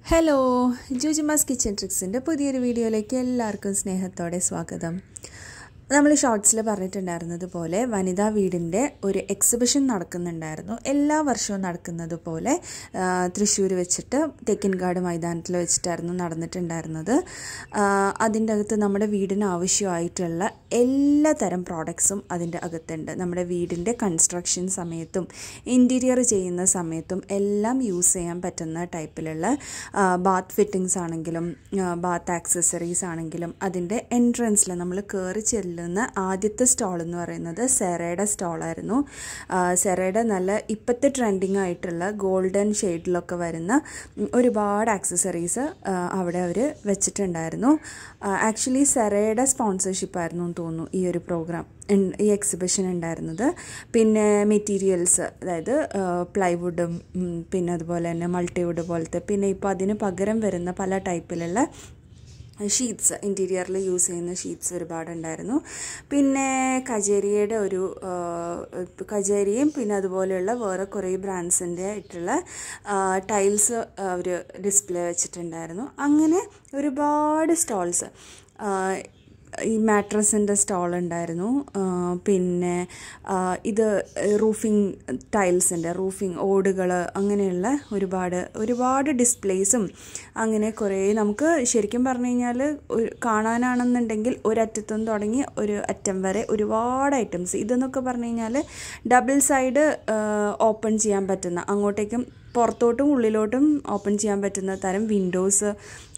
hello ജൂജിമാസ് kitchen ട്രിക്സിൻ്റെ പുതിയൊരു വീഡിയോയിലേക്ക് എല്ലാവർക്കും സ്നേഹത്തോടെ സ്വാഗതം നമ്മൾ ഷോർട്സിൽ പറഞ്ഞിട്ടുണ്ടായിരുന്നത് പോലെ വനിതാ വീടിൻ്റെ ഒരു എക്സിബിഷൻ നടക്കുന്നുണ്ടായിരുന്നു എല്ലാ വർഷവും നടക്കുന്നത് പോലെ തൃശ്ശൂർ വെച്ചിട്ട് തെക്കിൻകാട് മൈതാനത്തിൽ വെച്ചിട്ടായിരുന്നു നടന്നിട്ടുണ്ടായിരുന്നത് അതിൻ്റെ അകത്ത് നമ്മുടെ വീടിന് ആവശ്യമായിട്ടുള്ള എല്ലാ തരം പ്രോഡക്ട്സും അതിൻ്റെ അകത്തുണ്ട് നമ്മുടെ വീടിൻ്റെ കൺസ്ട്രക്ഷൻ സമയത്തും ഇൻറ്റീരിയർ ചെയ്യുന്ന സമയത്തും എല്ലാം യൂസ് ചെയ്യാൻ പറ്റുന്ന ടൈപ്പിലുള്ള ബാത്ത് ഫിറ്റിങ്സ് ആണെങ്കിലും ബാത്ത് ആക്സസറീസ് ആണെങ്കിലും അതിൻ്റെ എൻട്രൻസിൽ നമ്മൾ കയറി ചെല്ലുന്ന ആദ്യത്തെ സ്റ്റോൾ എന്ന് പറയുന്നത് സെറയുടെ സ്റ്റോളായിരുന്നു സെറയുടെ നല്ല ഇപ്പോഴത്തെ ട്രെൻഡിങ് ആയിട്ടുള്ള ഗോൾഡൻ ഷെയ്ഡിലൊക്കെ വരുന്ന ഒരുപാട് ആക്സസറീസ് അവിടെ അവർ വെച്ചിട്ടുണ്ടായിരുന്നു ആക്ച്വലി സെറയുടെ സ്പോൺസർഷിപ്പ് ആയിരുന്നു എന്ന് തോന്നുന്നു ഈ ഒരു പ്രോഗ്രാം ഈ എക്സിബിഷൻ ഉണ്ടായിരുന്നത് പിന്നെ മെറ്റീരിയൽസ് അതായത് പ്ലൈവുഡും പിന്നെ അതുപോലെ തന്നെ മൾട്ടിവുഡ് പോലത്തെ പിന്നെ ഇപ്പോൾ അതിന് പകരം വരുന്ന പല ടൈപ്പിലുള്ള ഷീറ്റ്സ് ഇൻറ്റീരിയറിൽ യൂസ് ചെയ്യുന്ന ഷീറ്റ്സ് ഒരുപാടുണ്ടായിരുന്നു പിന്നെ കജേരിയുടെ ഒരു കജേരിയും പിന്നെ അതുപോലെയുള്ള വേറെ കുറേ ബ്രാൻഡ്സിൻ്റെ ആയിട്ടുള്ള ടൈൽസ് അവർ ഡിസ്പ്ലേ വെച്ചിട്ടുണ്ടായിരുന്നു അങ്ങനെ ഒരുപാട് സ്റ്റോൾസ് ഈ മാട്രസിൻ്റെ സ്റ്റോൾ ഉണ്ടായിരുന്നു പിന്നെ ഇത് റൂഫിംഗ് ടൈൽസിൻ്റെ റൂഫിംഗ് ഓടുകൾ അങ്ങനെയുള്ള ഒരുപാട് ഒരുപാട് ഡിസ്പ്ലേസും അങ്ങനെ കുറേ നമുക്ക് ശരിക്കും പറഞ്ഞു കഴിഞ്ഞാൽ കാണാനാണെന്നുണ്ടെങ്കിൽ ഒരറ്റത്തുനിന്ന് തുടങ്ങി ഒരു അറ്റം വരെ ഒരുപാട് ഐറ്റംസ് ഇതെന്നൊക്കെ പറഞ്ഞു കഴിഞ്ഞാൽ ഡബിൾ സൈഡ് ഓപ്പൺ ചെയ്യാൻ പറ്റുന്ന അങ്ങോട്ടേക്കും പുറത്തോട്ടും ഉള്ളിലോട്ടും ഓപ്പൺ ചെയ്യാൻ പറ്റുന്ന തരം വിൻഡോസ്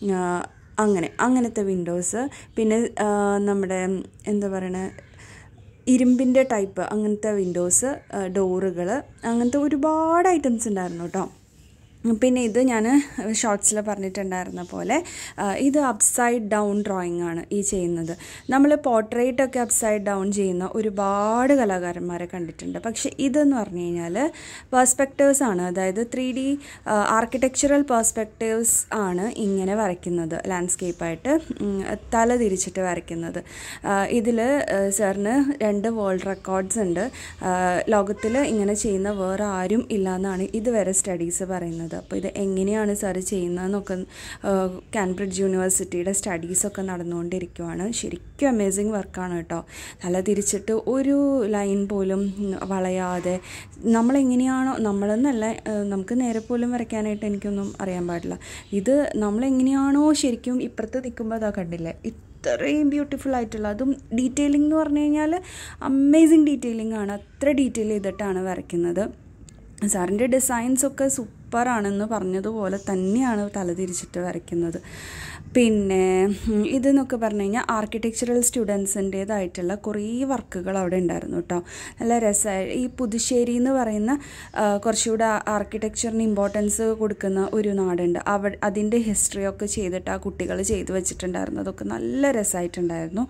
അങ്ങനെ അങ്ങനത്തെ വിൻഡോസ് പിന്നെ നമ്മുടെ എന്താ പറയണ ഇരുമ്പിൻ്റെ ടൈപ്പ് അങ്ങനത്തെ വിൻഡോസ് ഡോറുകൾ അങ്ങനത്തെ ഒരുപാട് ഐറ്റംസ് ഉണ്ടായിരുന്നു കേട്ടോ പിന്നെ ഇത് ഞാൻ ഷോർട്സിൽ പറഞ്ഞിട്ടുണ്ടായിരുന്ന പോലെ ഇത് അപ്സൈഡ് ഡൗൺ ഡ്രോയിങ് ആണ് ഈ ചെയ്യുന്നത് നമ്മൾ പോർട്രേറ്റ് ഒക്കെ അപ്സൈഡ് ഡൗൺ ചെയ്യുന്ന ഒരുപാട് കലാകാരന്മാരെ കണ്ടിട്ടുണ്ട് പക്ഷേ ഇതെന്ന് പറഞ്ഞു കഴിഞ്ഞാൽ പേഴ്സ്പെക്റ്റീവ്സ് ആണ് അതായത് ത്രീ ഡി ആർക്കിടെക്ചറൽ പേഴ്സ്പെക്റ്റീവ്സ് ആണ് ഇങ്ങനെ വരയ്ക്കുന്നത് ലാൻഡ്സ്കേപ്പായിട്ട് തല തിരിച്ചിട്ട് വരയ്ക്കുന്നത് ഇതിൽ സാറിന് രണ്ട് വേൾഡ് റെക്കോർഡ്സ് ഉണ്ട് ലോകത്തിൽ ഇങ്ങനെ ചെയ്യുന്ന വേറെ ആരും ഇല്ലയെന്നാണ് ഇതുവരെ സ്റ്റഡീസ് പറയുന്നത് ചെയ്യുന്നത് അപ്പോൾ ഇത് എങ്ങനെയാണ് സാർ ചെയ്യുന്നതെന്നൊക്കെ കാൻബ്രിഡ്ജ് യൂണിവേഴ്സിറ്റിയുടെ സ്റ്റഡീസൊക്കെ നടന്നുകൊണ്ടിരിക്കുവാണ് ശരിക്കും അമേസിങ് വർക്കാണ് കേട്ടോ തല തിരിച്ചിട്ട് ഒരു ലൈൻ പോലും വളയാതെ നമ്മളെങ്ങനെയാണോ നമ്മളെന്നല്ല നമുക്ക് നേരെ പോലും വരയ്ക്കാനായിട്ട് എനിക്കൊന്നും അറിയാൻ പാടില്ല ഇത് നമ്മളെങ്ങനെയാണോ ശരിക്കും ഇപ്പുറത്ത് നിൽക്കുമ്പോൾ അതാ കണ്ടില്ലേ അത്രയും ബ്യൂട്ടിഫുൾ ആയിട്ടുള്ള അതും ഡീറ്റെയിലിംഗ് എന്ന് പറഞ്ഞു കഴിഞ്ഞാൽ അമേസിങ് ഡീറ്റെയിലിംഗ് ആണ് അത്ര ഡീറ്റെയിൽ ചെയ്തിട്ടാണ് വരയ്ക്കുന്നത് സാറിൻ്റെ ഡിസൈൻസ് ഒക്കെ സൂപ്പറാണെന്ന് പറഞ്ഞതുപോലെ തന്നെയാണ് തലതിരിച്ചിട്ട് വരയ്ക്കുന്നത് പിന്നെ ഇതെന്നൊക്കെ പറഞ്ഞു കഴിഞ്ഞാൽ ആർക്കിടെക്ചറൽ സ്റ്റുഡൻസിൻ്റേതായിട്ടുള്ള കുറേ വർക്കുകൾ അവിടെ ഉണ്ടായിരുന്നു കേട്ടോ നല്ല രസമായി ഈ പുതുശ്ശേരി എന്ന് പറയുന്ന കുറച്ചുകൂടെ ആർക്കിടെക്ചറിന് ഇമ്പോർട്ടൻസ് കൊടുക്കുന്ന ഒരു നാടുണ്ട് അവ അതിൻ്റെ ഹിസ്റ്ററിയൊക്കെ ചെയ്തിട്ട് ആ കുട്ടികൾ ചെയ്തു വെച്ചിട്ടുണ്ടായിരുന്നു അതൊക്കെ നല്ല രസമായിട്ടുണ്ടായിരുന്നു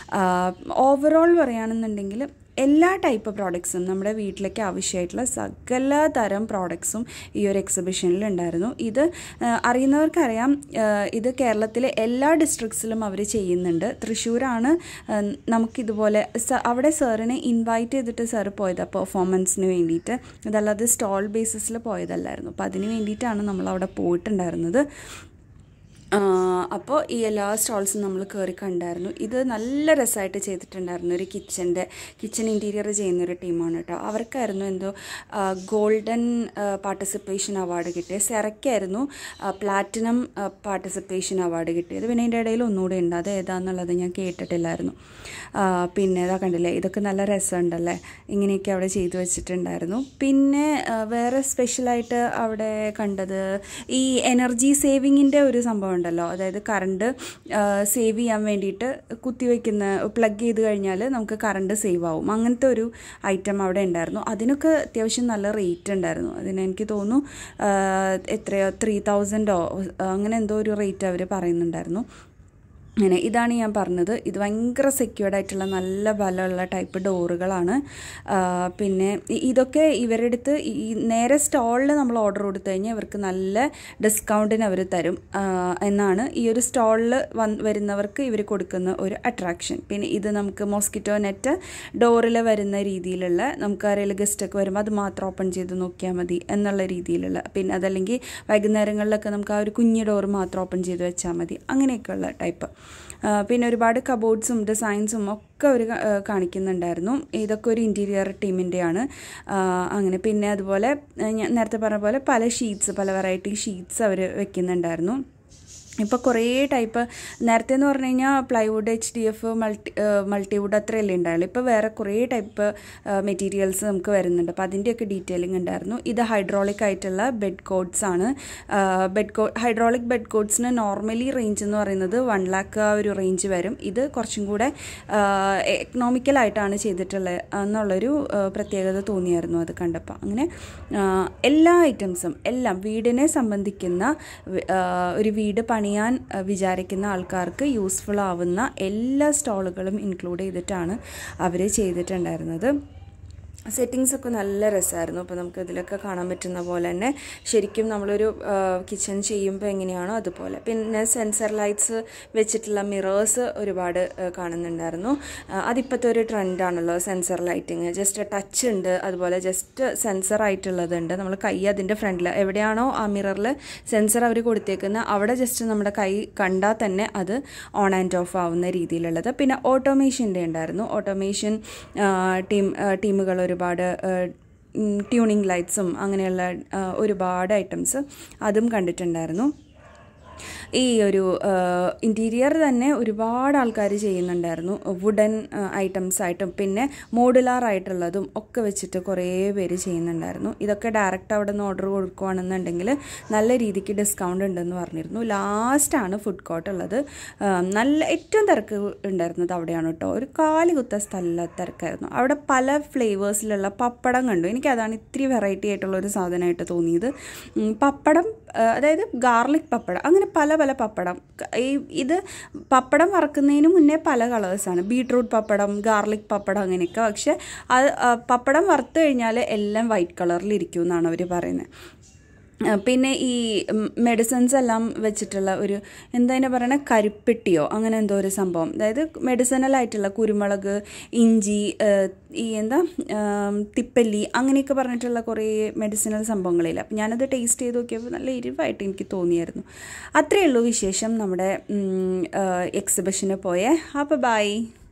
ഓവറോൾ പറയുകയാണെന്നുണ്ടെങ്കിൽ എല്ലാ ടൈപ്പ് പ്രോഡക്ട്സും നമ്മുടെ വീട്ടിലേക്ക് ആവശ്യമായിട്ടുള്ള സകല തരം പ്രോഡക്ട്സും ഈ ഒരു എക്സിബിഷനിൽ ഉണ്ടായിരുന്നു ഇത് അറിയുന്നവർക്കറിയാം ഇത് കേരളത്തിലെ എല്ലാ ഡിസ്ട്രിക്ട്സിലും അവർ ചെയ്യുന്നുണ്ട് തൃശ്ശൂരാണ് നമുക്കിതുപോലെ അവിടെ സാറിനെ ഇൻവൈറ്റ് ചെയ്തിട്ട് സാറ് പോയത് പെർഫോമൻസിന് വേണ്ടിയിട്ട് അതല്ലാതെ സ്റ്റോൾ ബേസിസിൽ പോയതല്ലായിരുന്നു അപ്പോൾ അതിന് വേണ്ടിയിട്ടാണ് നമ്മൾ അവിടെ പോയിട്ടുണ്ടായിരുന്നത് അപ്പോൾ ഈ എല്ലാ സ്റ്റോൾസും നമ്മൾ കയറി കണ്ടായിരുന്നു ഇത് നല്ല രസമായിട്ട് ചെയ്തിട്ടുണ്ടായിരുന്നു ഒരു കിച്ചൻ്റെ കിച്ചൺ ഇൻറ്റീരിയർ ചെയ്യുന്ന ഒരു ടീമാണ് കേട്ടോ അവർക്കായിരുന്നു എന്തോ ഗോൾഡൻ പാർട്ടിസിപ്പേഷൻ അവാർഡ് കിട്ടിയത് സെറയ്ക്കായിരുന്നു പ്ലാറ്റിനം പാർട്ടിസിപ്പേഷൻ അവാർഡ് കിട്ടിയത് പിന്നെ അതിൻ്റെ ഇടയിൽ ഒന്നുകൂടെ ഉണ്ട് അത് ഏതാണെന്നുള്ളത് ഞാൻ കേട്ടിട്ടില്ലായിരുന്നു പിന്നെ ഇതാ കണ്ടില്ലേ ഇതൊക്കെ നല്ല രസമുണ്ടല്ലേ ഇങ്ങനെയൊക്കെ അവിടെ ചെയ്തു വെച്ചിട്ടുണ്ടായിരുന്നു പിന്നെ വേറെ സ്പെഷ്യലായിട്ട് അവിടെ കണ്ടത് ഈ എനർജി സേവിങ്ങിൻ്റെ ഒരു സംഭവം ഉണ്ടല്ലോ അതായത് കറണ്ട് സേവ് ചെയ്യാൻ വേണ്ടിയിട്ട് കുത്തിവെക്കുന്ന പ്ലഗ് ചെയ്ത് കഴിഞ്ഞാൽ നമുക്ക് കറണ്ട് സേവ് ആവും അങ്ങനത്തെ ഒരു ഐറ്റം അവിടെ ഉണ്ടായിരുന്നു അതിനൊക്കെ അത്യാവശ്യം നല്ല റേറ്റ് ഉണ്ടായിരുന്നു അതിന് എനിക്ക് തോന്നുന്നു എത്രയോ ത്രീ തൗസൻഡോ അങ്ങനെ എന്തോ ഒരു റേറ്റ് അവർ പറയുന്നുണ്ടായിരുന്നു അങ്ങനെ ഇതാണ് ഞാൻ പറഞ്ഞത് ഇത് ഭയങ്കര സെക്യൂർഡ് ആയിട്ടുള്ള നല്ല ബലമുള്ള ടൈപ്പ് ഡോറുകളാണ് ആ, പിന്നെ ഇ- ഇതൊക്കെ ഇവരുടെ അടുത്ത് ഈ നേരെ സ്റ്റോളിൽ നമ്മൾ ഓർഡർ കൊടുത്തു കഴിഞ്ഞാൽ ഇവർക്ക് നല്ല ഡിസ്കൗണ്ടിന് അവർ തരും ആ, എന്നാണ് ഈ ഒരു സ്റ്റോളിൽ വന്ന് വരുന്നവർക്ക് ഇവർ കൊടുക്കുന്ന ഒരു അട്രാക്ഷൻ പിന്നെ ഇത് നമുക്ക് മോസ്കിറ്റോ നെറ്റ് ഡോറിൽ വരുന്ന രീതിയിലുള്ള നമുക്ക് ആരെങ്കിലും ഗസ്റ്റൊക്കെ വരുമ്പോൾ അത് മാത്രം ഓപ്പൺ ചെയ്ത് നോക്കിയാൽ മതി എന്നുള്ള രീതിയിലുള്ള പിന്നെ അതല്ലെങ്കിൽ വൈകുന്നേരങ്ങളിലൊക്കെ നമുക്ക് ആ ഒരു കുഞ്ഞു ഡോർ മാത്രം ഓപ്പൺ ചെയ്ത് വെച്ചാൽ മതി അങ്ങനെയൊക്കെയുള്ള ടൈപ്പ് ആ, പിന്നെ ഒരുപാട് കബോർഡ്സും ഡിസൈൻസും ഒക്കെ അവർ കാണിക്കുന്നുണ്ടായിരുന്നു ഇതൊക്കെ ഒരു ഇൻറ്റീരിയർ ടീമിൻ്റെയാണ് അങ്ങനെ പിന്നെ അതുപോലെ ആ, ഞാൻ നേരത്തെ പറഞ്ഞ പോലെ പല ഷീറ്റ്സ് പല വെറൈറ്റി ഷീറ്റ്സ് അവർ വെക്കുന്നുണ്ടായിരുന്നു ഇപ്പോൾ കുറേ ടൈപ്പ് നേരത്തെ എന്ന് പറഞ്ഞു കഴിഞ്ഞാൽ plywood H D F multi multiwood അത്രയല്ലേ ഉണ്ടായുള്ളൂ ഇപ്പോൾ വേറെ കുറേ ടൈപ്പ് മെറ്റീരിയൽസ് നമുക്ക് വരുന്നുണ്ട് അപ്പോൾ അതിൻ്റെയൊക്കെ ഡീറ്റെയിലിംഗ് ഉണ്ടായിരുന്നു ഇത് ഹൈഡ്രോളിക് ആയിട്ടുള്ള ബെഡ് കോഡ്സ് ആണ് ബെഡ് കോ ഹൈഡ്രോളിക് ബെഡ് കോഡ്സിന് നോർമലി റേഞ്ച് എന്ന് പറയുന്നത് വൺ ലാക്ക് ആ ഒരു റേഞ്ച് വരും ഇത് കുറച്ചും കൂടെ എക്കണോമിക്കലായിട്ടാണ് ചെയ്തിട്ടുള്ളത് എന്നുള്ളൊരു ആ, പ്രത്യേകത തോന്നിയായിരുന്നു അത് കണ്ടപ്പോൾ അങ്ങനെ ആ, എല്ലാ ഐറ്റംസും എല്ലാം വീടിനെ സംബന്ധിക്കുന്ന വി- ആ, ഒരു വീട് പണിയാൻ ആ, വിചാരിക്കുന്ന ആൾക്കാർക്ക് യൂസ്ഫുൾ ആവുന്ന എല്ലാ സ്റ്റോളുകളും ഇൻക്ലൂഡ് ചെയ്തിട്ടാണ് അവർ ചെയ്തിട്ടുണ്ടായിരുന്നത് സെറ്റിങ്സ് ഒക്കെ നല്ല രസമായിരുന്നു അപ്പോൾ നമുക്ക് ഇതിലൊക്കെ കാണാൻ പറ്റുന്ന പോലെ തന്നെ ശരിക്കും നമ്മളൊരു കിച്ചൺ ചെയ്യുമ്പോൾ എങ്ങനെയാണോ അതുപോലെ പിന്നെ സെൻസർ ലൈറ്റ്സ് വെച്ചിട്ടുള്ള മിറേഴ്സ് ഒരുപാട് ആ, കാണുന്നുണ്ടായിരുന്നു ആ, അതിപ്പോഴത്തെ ഒരു ട്രെൻഡാണല്ലോ സെൻസർ ലൈറ്റിങ് ജസ്റ്റ് ടച്ച് ഉണ്ട് അതുപോലെ ജസ്റ്റ് സെൻസർ ആയിട്ടുള്ളതുണ്ട് നമ്മൾ കൈ അതിൻ്റെ ഫ്രണ്ടിൽ എവിടെയാണോ ആ മിററിൽ സെൻസർ അവർ കൊടുത്തേക്കുന്നത് അവിടെ ജസ്റ്റ് നമ്മുടെ കൈ കണ്ടാൽ തന്നെ അത് ഓൺ ആൻഡ് ഓഫ് ആവുന്ന രീതിയിലുള്ളത് പിന്നെ ഓട്ടോമേഷൻ്റെ ഉണ്ടായിരുന്നു ഓട്ടോമേഷൻ ടീം ടീമുകൾ ഒരുപാട് ട്യൂണിങ് ലൈറ്റ്സും അങ്ങനെയുള്ള ആ, ഒരുപാട് ഐറ്റംസ് അതും കണ്ടിട്ടുണ്ടായിരുന്നു ഈ ഒരു ഇൻറ്റീരിയർ തന്നെ ഒരുപാട് ആൾക്കാർ ചെയ്യുന്നുണ്ടായിരുന്നു വുഡൻ ഐറ്റംസ് ആയിട്ടും പിന്നെ മോഡുലാർ ആയിട്ടുള്ളതും ഒക്കെ വെച്ചിട്ട് കുറേ പേര് ചെയ്യുന്നുണ്ടായിരുന്നു ഇതൊക്കെ ഡയറക്റ്റ് അവിടെ നിന്ന് ഓർഡർ കൊടുക്കുകയാണെന്നുണ്ടെങ്കിൽ നല്ല രീതിക്ക് ഡിസ്കൗണ്ട് ഉണ്ടെന്ന് പറഞ്ഞിരുന്നു ലാസ്റ്റാണ് ഫുഡ് കോർട്ട് ഉള്ളത് ആ, നല്ല ഏറ്റവും തിരക്ക് ഉണ്ടായിരുന്നത് അവിടെയാണ് കേട്ടോ ഒരു കാല് കുത്ത സ്ഥല തിരക്കായിരുന്നു അവിടെ പല ഫ്ലേവേഴ്സിലുള്ള പപ്പടം കണ്ടു എനിക്ക് അതാണ് ഇത്തിരി വെറൈറ്റി ആയിട്ടുള്ള ഒരു സാധനമായിട്ട് തോന്നിയത് ഉം, പപ്പടം ആ, അതായത് ഗാർലിക് പപ്പടം അങ്ങനെ പല പല പപ്പടം ക- ഈ ഇത് പപ്പടം വറക്കുന്നതിന് മുന്നേ പല കളേഴ്സാണ് ബീട്രൂട്ട് പപ്പടം ഗാർലിക് പപ്പടം അങ്ങനെയൊക്കെ പക്ഷെ അത് ആ, പപ്പടം വറുത്ത് കഴിഞ്ഞാൽ എല്ലാം വൈറ്റ് കളറിലിരിക്കും എന്നാണ് അവർ പറയുന്നത് ആ, പിന്നെ ഈ മെഡിസിൻസ് എല്ലാം വെച്ചിട്ടുള്ള ഒരു എന്താ അതിനെ പറയണ കരിപ്പെട്ടിയോ അങ്ങനെ എന്തോ ഒരു സംഭവം അതായത് മെഡിസിനൽ ആയിട്ടുള്ള കുരുമുളക് ഇഞ്ചി ആ, ഈ എന്താ ആ, തിപ്പല്ലി അങ്ങനെയൊക്കെ പറഞ്ഞിട്ടുള്ള കുറേ മെഡിസിനൽ സംഭവങ്ങളില്ല അപ്പം ഞാനത് ടേസ്റ്റ് ചെയ്ത് നോക്കിയപ്പോൾ നല്ല എരിവായിട്ട് എനിക്ക് തോന്നിയായിരുന്നു അത്രയേ ഉള്ളൂ വിശേഷം നമ്മുടെ എക്സിബിഷന് പോയേ അപ്പോൾ ബൈ